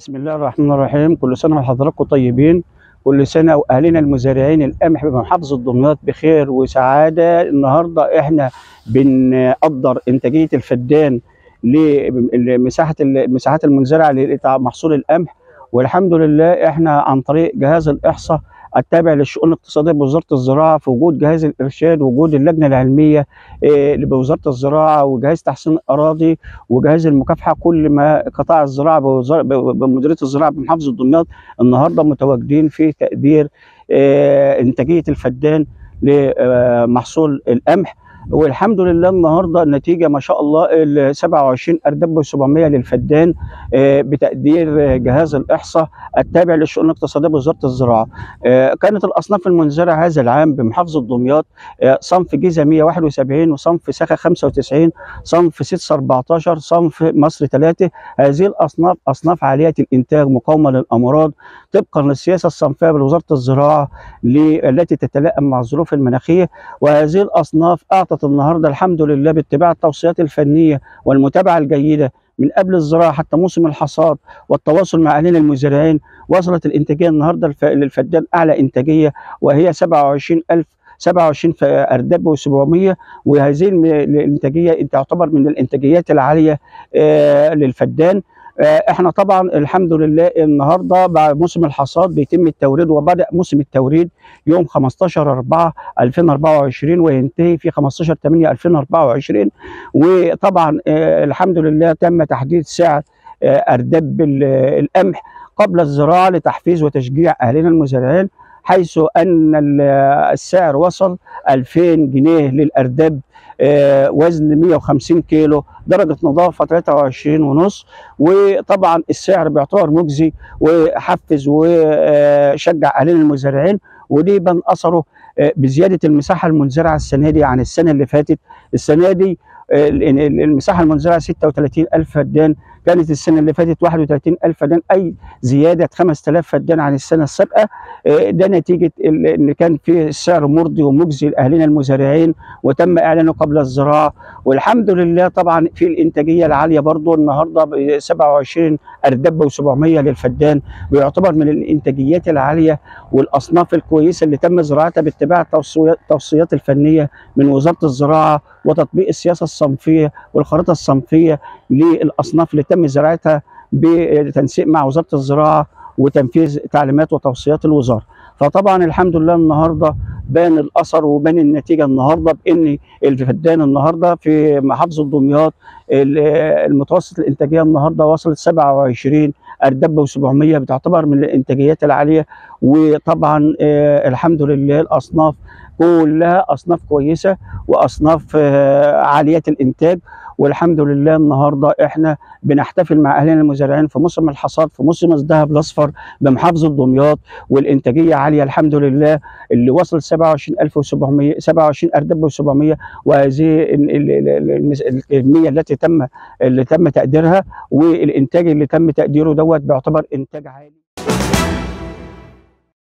بسم الله الرحمن الرحيم كل سنة وحضراتكم طيبين كل سنة وأهلنا المزارعين القمح بمحافظة دمياط بخير وسعادة النهاردة إحنا بنقدر إنتاجية الفدان لمساحة المساحات المنزرعة لمحصول القمح والحمد لله إحنا عن طريق جهاز الإحصاء التابع للشؤون الاقتصاديه بوزاره الزراعه في وجود جهاز الارشاد وجود اللجنه العلميه بوزاره الزراعه وجهاز تحسين الاراضي وجهاز المكافحه كل ما قطاع الزراعه بمديريه الزراعه بمحافظه دمياط النهارده متواجدين في تقدير انتاجيه الفدان لمحصول القمح والحمد لله النهارده النتيجه ما شاء الله ال 27 اردب و700 للفدان بتقدير جهاز الاحصاء التابع للشؤون الاقتصاديه بوزاره الزراعه. كانت الاصناف المنزرعه هذا العام بمحافظه دمياط صنف جيزه 171 وصنف سخا 95 صنف سدس 14 صنف مصر 3 هذه الاصناف اصناف عاليه الانتاج مقاومه للامراض طبقا للسياسه الصنفيه بوزاره الزراعه التي تتلائم مع الظروف المناخيه وهذه الاصناف اعطت النهارده الحمد لله باتباع التوصيات الفنيه والمتابعه الجيده من قبل الزراعه حتى موسم الحصاد والتواصل مع اهالينا المزارعين وصلت الانتاجيه النهارده للفدان اعلى انتاجيه وهي 27000 27 اردب و700 وهذه الانتاجيه تعتبر من الانتاجيات العاليه للفدان احنا طبعا الحمد لله النهارده بعد موسم الحصاد بيتم التوريد وبدا موسم التوريد يوم 15 4 2024 وينتهي في 15 8 2024 وطبعا الحمد لله تم تحديد سعر اردب القمح قبل الزراعه لتحفيز وتشجيع اهلنا المزارعين حيث ان السعر وصل 2000 جنيه للاردب وزن 150 كيلو درجة نظافة 23 ونص وطبعا السعر بيعتبر مجزي وحفز وشجع أهالينا المزارعين ودي بان أثره بزيادة المساحة المنزرعة السنة دي عن السنة اللي فاتت السنة دي المساحة المنزرعة 36 ألف فدان كانت السنة اللي فاتت 31 ألف فدان أي زيادة 5000 فدان عن السنة السابقة ده نتيجة إن كان في السعر مرضي ومجزي لأهلنا المزارعين وتم إعلانه قبل الزراعة والحمد لله طبعا في الإنتاجية العالية برضو النهاردة ب 27 أردب و700 للفدان ويعتبر من الإنتاجيات العالية والأصناف الكويسة اللي تم زراعتها باتباع التوصيات الفنية من وزارة الزراعة وتطبيق السياسة الصنفية والخريطة الصنفية للأصناف اللي تم زراعتها بتنسيق مع وزاره الزراعه وتنفيذ تعليمات وتوصيات الوزاره فطبعا الحمد لله النهارده بان الاثر وبان النتيجه النهارده بان الفدان النهارده في محافظه دمياط المتوسط الانتاجيه النهارده وصلت 27 اردب و700 بتعتبر من الانتاجيات العاليه وطبعا الحمد لله الاصناف كلها اصناف كويسه واصناف عاليه الانتاج والحمد لله النهارده احنا بنحتفل مع اهلنا المزارعين في موسم الحصاد في موسم الذهب الاصفر بمحافظه دمياط والانتاجيه عاليه الحمد لله اللي وصل 27700 27 اردب و700 وهذه الكميه التي تم اللي تم تقديرها والانتاج اللي تم تقديره دوت بيعتبر انتاج عالي